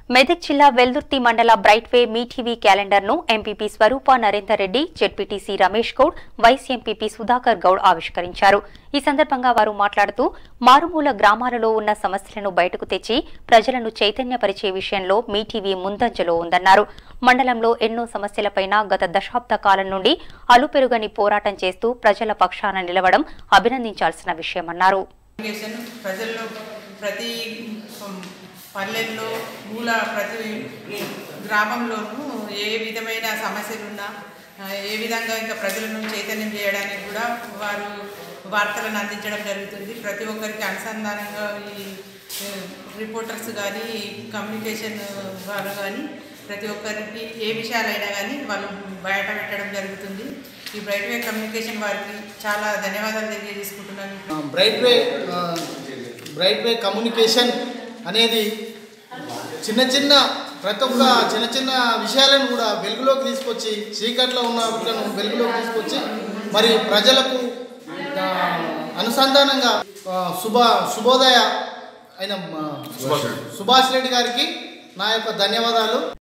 మెదక్ జిల్లా వెల్దుర్తి మండల bright way me TV calendar ను MPP Swarupa Narender Reddy ZPTC Ramesh Goud vice MPP Sudhakar Goud ఆవిష్కరించారు ఈ సందర్భంగా వారు మాట్లాడుతూ మారుమూల గ్రామాలలో ఉన్న సమస్యలను బయటకు తెచ్చి ప్రజలను చైతన్యపరిచే విషయంలో మీ టీవీ ముందంజలో ఉందన్నారు మండలంలో ఎన్నో సమస్యలపైన గత దశాబ్ద కాలం నుండి అలుపెరుగని పోరాటం చేస్తూ ప్రజల పక్షాన నిలవడం అభినందించాల్సిన విషయమన్నారు కమ్యూనికేషన్ ప్రజల్లో ప్రతి ఉమ్, పల్లెల్లో మూల ప్రతి గ్రామంలోనూ ఏ విధమైన సమస్యలున్నా ఆ, ఏ విధంగా ఇంకా ప్రజలను చైతన్యం చేయడానికి కూడా వారు వార్తలను అందించడం జరుగుతుంది ప్రతి ఒక్కరికి అనుసంధానంగా ఈ ఏ, రిపోర్టర్స్ కానీ కమ్యూనికేషన్ వారు కానీ ప్రతి ఒక్కరికి ఏ విషయాలైనా కానీ వాళ్ళు బయట పెట్టడం జరుగుతుంది ఈ బ్రైట్ వే కమ్యూనికేషన్ వారికి చాలా ధన్యవాదాలు తెలియజేసుకుంటున్నాను బ్రైట్ వే ఆ, బ్రైట్ వే కమ్యూనికేషన్ అనేది చిన్న చిన్న ప్రతి ఒక్క చిన్న చిన్న విషయాలను కూడా వెలుగులోకి తీసుకొచ్చి చీకట్లో ఉన్న వాటిలను వెలుగులోకి తీసుకొచ్చి మరి ప్రజలకు ఆ, అనుసంధానంగా ఆ, శుభ శుభోదయ అయిన ఆ, సుభాష్ రెడ్డి గారికి నా యొక్క ధన్యవాదాలు